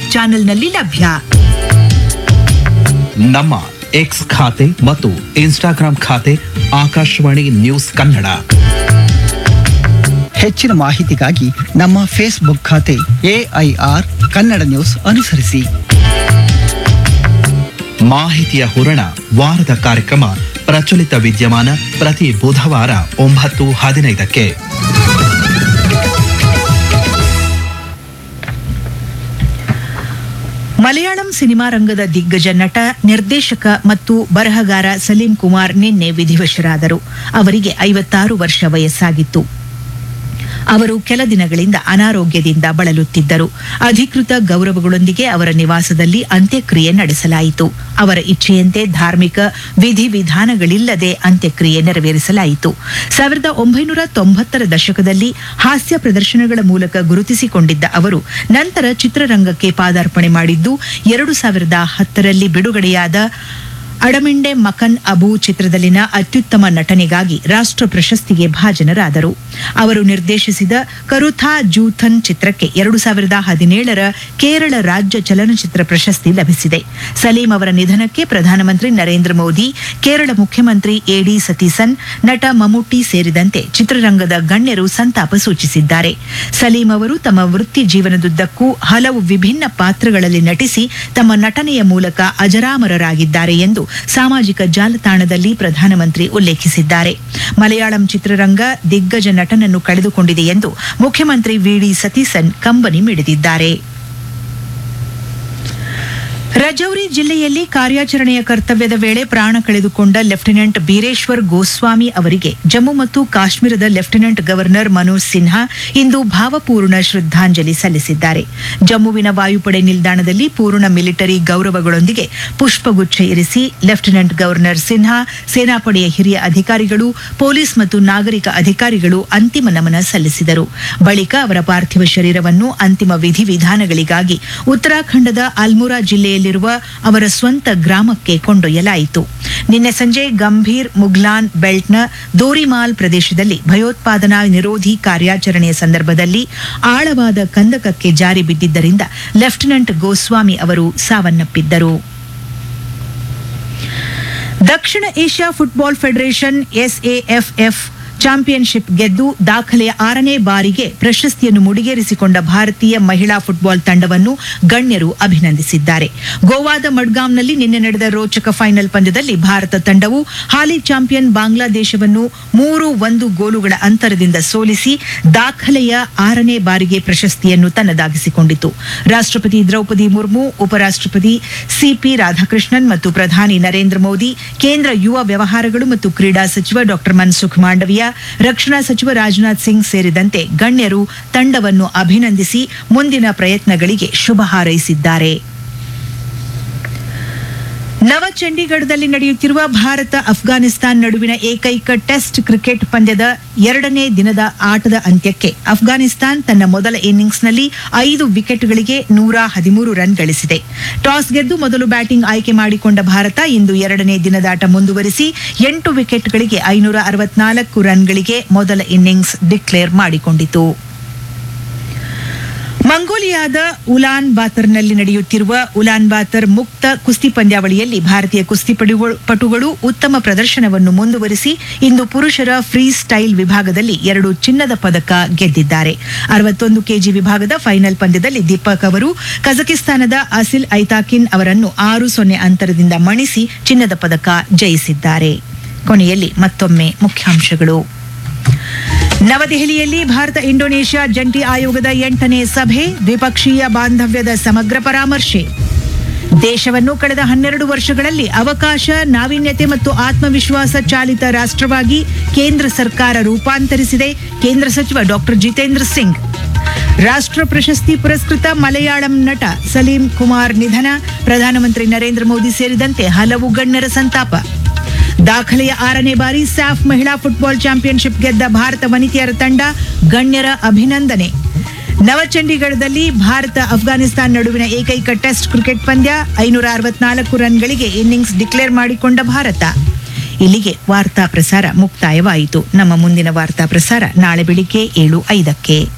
ಚಾನೆಲ್ನಲ್ಲಿ ಲಭ್ಯ ನಮ್ಮ ಎಕ್ಸ್ ಖಾತೆ ಮತ್ತು ಇನ್ಸ್ಟಾಗ್ರಾಂ ಖಾತೆ ಆಕಾಶವಾಣಿ ನ್ಯೂಸ್ ಕನ್ನಡ ಹೆಚ್ಚಿನ ಮಾಹಿತಿಗಾಗಿ ನಮ್ಮ ಫೇಸ್ಬುಕ್ ಖಾತೆ ಎಐಆರ್ ಕನ್ನಡ ನ್ಯೂಸ್ ಅನುಸರಿಸಿ ಮಾಹಿತಿಯ ಹೂರಣ ವಾರದ ಕಾರ್ಯಕ್ರಮ ಪ್ರಚಲಿತ ವಿದ್ಯಮಾನ ಪ್ರತಿ ಬುಧವಾರ ಒಂಬತ್ತು ಹದಿನೈದಕ್ಕೆ ಮಲಯಾಳಂ ಸಿನಿಮಾ ರಂಗದ ದಿಗ್ಗಜ ನಟ ನಿರ್ದೇಶಕ ಮತ್ತು ಬರಹಗಾರ ಸಲೀಂ ಕುಮಾರ್ ನಿನ್ನೆ ವಿಧಿವಶರಾದರು ಅವರಿಗೆ ಐವತ್ತಾರು ವರ್ಷ ವಯಸ್ಸಾಗಿತ್ತು ಅವರು ಕೆಲ ದಿನಗಳಿಂದ ಅನಾರೋಗ್ಯದಿಂದ ಬಳಲುತ್ತಿದ್ದರು ಅಧಿಕೃತ ಗೌರವಗಳೊಂದಿಗೆ ಅವರ ನಿವಾಸದಲ್ಲಿ ಅಂತ್ಯಕ್ರಿಯೆ ನಡೆಸಲಾಯಿತು ಅವರ ಇಚ್ಛೆಯಂತೆ ಧಾರ್ಮಿಕ ವಿಧಿವಿಧಾನಗಳಿಲ್ಲದೆ ಅಂತ್ಯಕ್ರಿಯೆ ನೆರವೇರಿಸಲಾಯಿತು ಸಾವಿರದ ಒಂಬೈನೂರ ತೊಂಬತ್ತರ ದಶಕದಲ್ಲಿ ಹಾಸ್ಯ ಪ್ರದರ್ಶನಗಳ ಮೂಲಕ ಗುರುತಿಸಿಕೊಂಡಿದ್ದ ಅವರು ನಂತರ ಚಿತ್ರರಂಗಕ್ಕೆ ಪಾದಾರ್ಪಣೆ ಮಾಡಿದ್ದು ಎರಡು ಸಾವಿರದ ಹತ್ತರಲ್ಲಿ ಬಿಡುಗಡೆಯಾದ ಅಡಮಿಂಡೆ ಮಕನ್ ಅಬು ಚಿತ್ರದಲ್ಲಿನ ಅತ್ಯುತ್ತಮ ನಟನೆಗಾಗಿ ರಾಷ್ಟ್ರ ಪ್ರಶಸ್ತಿಗೆ ಭಾಜನರಾದರು ಅವರು ನಿರ್ದೇಶಿಸಿದ ಕರುಥಾ ಜೂಥನ್ ಚಿತ್ರಕ್ಕೆ ಎರಡು ಸಾವಿರದ ಹದಿನೇಳರ ಕೇರಳ ರಾಜ್ಯ ಚಲನಚಿತ್ರ ಪ್ರಶಸ್ತಿ ಲಭಿಸಿದೆ ಸಲೀಂ ಅವರ ನಿಧನಕ್ಕೆ ಪ್ರಧಾನಮಂತ್ರಿ ನರೇಂದ್ರ ಮೋದಿ ಕೇರಳ ಮುಖ್ಯಮಂತ್ರಿ ಎಡಿ ಸತೀಸನ್ ನಟ ಮಮ್ಮುಟ್ಟಿ ಸೇರಿದಂತೆ ಚಿತ್ರರಂಗದ ಗಣ್ಯರು ಸಂತಾಪ ಸೂಚಿಸಿದ್ದಾರೆ ಸಲೀಂ ಅವರು ತಮ್ಮ ವೃತ್ತಿ ಜೀವನದುದ್ದಕ್ಕೂ ಹಲವು ವಿಭಿನ್ನ ಪಾತ್ರಗಳಲ್ಲಿ ನಟಿಸಿ ತಮ್ಮ ನಟನೆಯ ಮೂಲಕ ಅಜರಾಮರರಾಗಿದ್ದಾರೆ ಎಂದು ಸಾಮಾಜಿಕ ಜಾಲತಾಣದಲ್ಲಿ ಪ್ರಧಾನಮಂತ್ರಿ ಉಲ್ಲೇಖಿಸಿದ್ದಾರೆ ಮಲಯಾಳಂ ಚಿತ್ರರಂಗ ದಿಗ್ಗಜ ನಟನನ್ನು ಕಳೆದುಕೊಂಡಿದೆ ಎಂದು ಮುಖ್ಯಮಂತ್ರಿ ವಿಡಿ ಸತೀಸನ್ ಕಂಬನಿ ಮಿಡಿದಿದ್ದಾರೆ ರಜೌರಿ ಜಿಲ್ಲೆಯಲ್ಲಿ ಕಾರ್ಯಾಚರಣೆಯ ಕರ್ತವ್ಯದ ವೇಳೆ ಪ್ರಾಣ ಕಳೆದುಕೊಂಡ ಲೆಫ್ಟಿನೆಂಟ್ ಬೀರೇಶ್ವರ್ ಗೋಸ್ವಾಮಿ ಅವರಿಗೆ ಜಮ್ಮು ಮತ್ತು ಕಾಶ್ಮೀರದ ಲೆಫ್ಟಿನೆಂಟ್ ಗವರ್ನರ್ ಮನೋಜ್ ಸಿನ್ಹಾ ಇಂದು ಭಾವಪೂರ್ಣ ಶ್ರದ್ಧಾಂಜಲಿ ಸಲ್ಲಿಸಿದ್ದಾರೆ ಜಮ್ಮುವಿನ ವಾಯುಪಡೆ ನಿಲ್ದಾಣದಲ್ಲಿ ಪೂರ್ಣ ಮಿಲಿಟರಿ ಗೌರವಗಳೊಂದಿಗೆ ಪುಷ್ಪಗುಚ್ಛ ಇರಿಸಿ ಲೆಫ್ಟಿನೆಂಟ್ ಗವರ್ನರ್ ಸಿನ್ಹಾ ಸೇನಾಪಡೆಯ ಹಿರಿಯ ಅಧಿಕಾರಿಗಳು ಪೊಲೀಸ್ ಮತ್ತು ನಾಗರಿಕ ಅಧಿಕಾರಿಗಳು ಅಂತಿಮ ನಮನ ಸಲ್ಲಿಸಿದರು ಬಳಿಕ ಅವರ ಪಾರ್ಥಿವ ಶರೀರವನ್ನು ಅಂತಿಮ ವಿಧಿವಿಧಾನಗಳಿಗಾಗಿ ಉತ್ತರಾಖಂಡದ ಅಲ್ಮುರಾ ಜಿಲ್ಲೆಯಲ್ಲಿರುವ ಅವರ ಸ್ವಂತ ಗ್ರಾಮಕ್ಕೆ ಕೊಂಡೊಯ್ಯಲಾಯಿತು ನಿನ್ನೆ ಸಂಜೆ ಗಂಭೀರ್ ಮುಗ್ಲಾನ್ ಬೆಲ್ಟ್ನ ದೋರಿಮಾಲ್ ಪ್ರದೇಶದಲ್ಲಿ ಭಯೋತ್ಪಾದನಾ ನಿರೋಧಿ ಕಾರ್ಯಾಚರಣೆಯ ಸಂದರ್ಭದಲ್ಲಿ ಆಳವಾದ ಕಂದಕಕ್ಕೆ ಜಾರಿ ಬಿದ್ದಿದ್ದರಿಂದ ಲೆಫ್ಟಿನೆಂಟ್ ಗೋಸ್ವಾಮಿ ಅವರು ಸಾವನ್ನಪ್ಪಿದ್ದರು ದಕ್ಷಿಣ Asia football federation SAFF championship ಗೆದ್ದು ದಾಖಲೆಯ ಆರನೇ ಬಾರಿಗೆ ಪ್ರಶಸ್ತಿಯನ್ನು ಮುಡಿಗೇರಿಸಿಕೊಂಡ ಭಾರತೀಯ ಮಹಿಳಾ ಫುಟ್ಬಾಲ್ ತಂಡವನ್ನು ಗಣ್ಯರು ಅಭಿನಂದಿಸಿದ್ದಾರೆ ಗೋವಾದ ಮಡ್ಗಾಂವ್ನಲ್ಲಿ ನಿನ್ನೆ ನಡೆದ ರೋಚಕ ಫೈನಲ್ ಪಂದ್ಯದಲ್ಲಿ ಭಾರತ ತಂಡವು ಹಾಲಿ ಚಾಂಪಿಯನ್ ಬಾಂಗ್ಲಾದೇಶವನ್ನು ಮೂರು ಒಂದು ಗೋಲುಗಳ ಅಂತರದಿಂದ ಸೋಲಿಸಿ ದಾಖಲೆಯ ಆರನೇ ಬಾರಿಗೆ ಪ್ರಶಸ್ತಿಯನ್ನು ತನ್ನದಾಗಿಸಿಕೊಂಡಿತು ರಾಷ್ಟ್ರಪತಿ ದ್ರೌಪದಿ ಮುರ್ಮು ಉಪರಾಷ್ಟ್ರಪತಿ ಸಿಪಿ ರಾಧಾಕೃಷ್ಣನ್ ಮತ್ತು ಪ್ರಧಾನಿ ನರೇಂದ್ರ ಮೋದಿ ಕೇಂದ್ರ ಯುವ ವ್ಯವಹಾರಗಳು ಮತ್ತು ಕ್ರೀಡಾ ಸಚಿವ ಡಾ ಮನ್ಸುಖ್ ಮಾಂಡವಿಯಾ ರಕ್ಷಣಾ ಸಚಿವ ರಾಜನಾಥ್ ಸಿಂಗ್ ಸೇರಿದಂತೆ ಗಣ್ಯರು ತಂಡವನ್ನು ಅಭಿನಂದಿಸಿ ಮುಂದಿನ ಪ್ರಯತ್ನಗಳಿಗೆ ಶುಭ ಹಾರೈಸಿದ್ದಾರೆ ನವ ಚಂಡೀಗಢದಲ್ಲಿ ನಡೆಯುತ್ತಿರುವ ಭಾರತ ಅಫ್ಘಾನಿಸ್ತಾನ್ ನಡುವಿನ ಏಕೈಕ ಟೆಸ್ಟ್ ಕ್ರಿಕೆಟ್ ಪಂದ್ಯದ ಎರಡನೇ ದಿನದ ಆಟದ ಅಂತ್ಯಕ್ಕೆ ಅಫ್ಘಾನಿಸ್ತಾನ್ ತನ್ನ ಮೊದಲ ಇನ್ನಿಂಗ್ಸ್ನಲ್ಲಿ ಐದು ವಿಕೆಟ್ಗಳಿಗೆ ನೂರ ಹದಿಮೂರು ರನ್ ಗಳಿಸಿದೆ ಟಾಸ್ ಗೆದ್ದು ಮೊದಲು ಬ್ಯಾಟಿಂಗ್ ಆಯ್ಕೆ ಮಾಡಿಕೊಂಡ ಭಾರತ ಇಂದು ಎರಡನೇ ದಿನದಾಟ ಮುಂದುವರಿಸಿ ಎಂಟು ವಿಕೆಟ್ಗಳಿಗೆ ಐನೂರ ಅರವತ್ನಾಲ್ಕು ರನ್ಗಳಿಗೆ ಮೊದಲ ಇನ್ನಿಂಗ್ಸ್ ಡಿಕ್ಲೇರ್ ಮಾಡಿಕೊಂಡಿತು ಮಂಗೋಲಿಯಾದ ಉಲಾನ್ ಬಾತರ್ನಲ್ಲಿ ನಡೆಯುತ್ತಿರುವ ಉಲಾನ್ ಬಾತರ್ ಮುಕ್ತ ಕುಸ್ತಿ ಪಂದ್ಯಾವಳಿಯಲ್ಲಿ ಭಾರತೀಯ ಕುಸ್ತಿಪಟುಗಳು ಪಟುಗಳು ಉತ್ತಮ ಪ್ರದರ್ಶನವನ್ನು ಮುಂದುವರಿಸಿ ಇಂದು ಪುರುಷರ ಫ್ರೀ ಸ್ಟೈಲ್ ವಿಭಾಗದಲ್ಲಿ ಎರಡು ಚಿನ್ನದ ಪದಕ ಗೆದ್ದಿದ್ದಾರೆ ಅರವತ್ತೊಂದು ಕೆಜಿ ವಿಭಾಗದ ಫೈನಲ್ ಪಂದ್ಯದಲ್ಲಿ ದೀಪಕ್ ಅವರು ಕಜಕಿಸ್ತಾನದ ಅಸಿಲ್ ಐತಾಕಿನ್ ಅವರನ್ನು ಆರು ಸೊನ್ನೆ ಅಂತರದಿಂದ ಮಣಿಸಿ ಚಿನ್ನದ ಪದಕ ಜಯಿಸಿದ್ದಾರೆ ಕೊನೆಯಲ್ಲಿ ಮತ್ತೊಮ್ಮೆ ಮುಖ್ಯಾಂಶಗಳು ನವದೆಹಲಿಯಲ್ಲಿ ಭಾರತ ಇಂಡೋನೇಷ್ಯಾ ಜಂಟಿ ಆಯೋಗದ ಎಂಟನೇ ಸಭೆ ದ್ವಿಪಕ್ಷೀಯ ಬಾಂಧವ್ಯದ ಸಮಗ್ರ ಪರಾಮರ್ಶೆ ದೇಶವನ್ನು ಕಳೆದ ಹನ್ನೆರಡು ವರ್ಷಗಳಲ್ಲಿ ಅವಕಾಶ ನಾವೀನ್ಯತೆ ಮತ್ತು ಆತ್ಮವಿಶ್ವಾಸ ಚಾಲಿತ ರಾಷ್ಟ್ರವಾಗಿ ಕೇಂದ್ರ ಸರ್ಕಾರ ರೂಪಾಂತರಿಸಿದೆ ಕೇಂದ್ರ ಸಚಿವ ಡಾಕ್ಟರ್ ಜಿತೇಂದ್ರ ಸಿಂಗ್ ರಾಷ್ಟ್ರ ಪ್ರಶಸ್ತಿ ಪುರಸ್ಕೃತ ಮಲಯಾಳಂ ನಟ ಸಲೀಂ ಕುಮಾರ್ ನಿಧನ ಪ್ರಧಾನಮಂತ್ರಿ ನರೇಂದ್ರ ಮೋದಿ ಸೇರಿದಂತೆ ಹಲವು ಗಣ್ಯರ ಸಂತಾಪ ದಾಖಲೆಯ ಆರನೇ ಬಾರಿ ಸ್ಯಾಫ್ ಮಹಿಳಾ ಫುಟ್ಬಾಲ್ ಚಾಂಪಿಯನ್ಶಿಪ್ ಗೆದ್ದ ಭಾರತ ವನಿತೆಯರ ತಂಡ ಗಣ್ಯರ ಅಭಿನಂದನೆ ನವಚಂಡೀಗಢದಲ್ಲಿ ಭಾರತ ಅಫ್ಘಾನಿಸ್ತಾನ ನಡುವಿನ ಏಕೈಕ ಟೆಸ್ಟ್ ಕ್ರಿಕೆಟ್ ಪಂದ್ಯ ಐನೂರ ಅರವತ್ನಾಲ್ಕು ರನ್ಗಳಿಗೆ ಇನ್ನಿಂಗ್ಸ್ ಡಿಕ್ಲೇರ್ ಮಾಡಿಕೊಂಡ ಭಾರತ ಇಲ್ಲಿಗೆ ವಾರ್ತಾ ಪ್ರಸಾರ ಮುಕ್ತಾಯವಾಯಿತು ನಮ್ಮ ಮುಂದಿನ ವಾರ್ತಾ ಪ್ರಸಾರ ನಾಳೆ ಬೆಳಿಗ್ಗೆ ಏಳು ಐದಕ್ಕೆ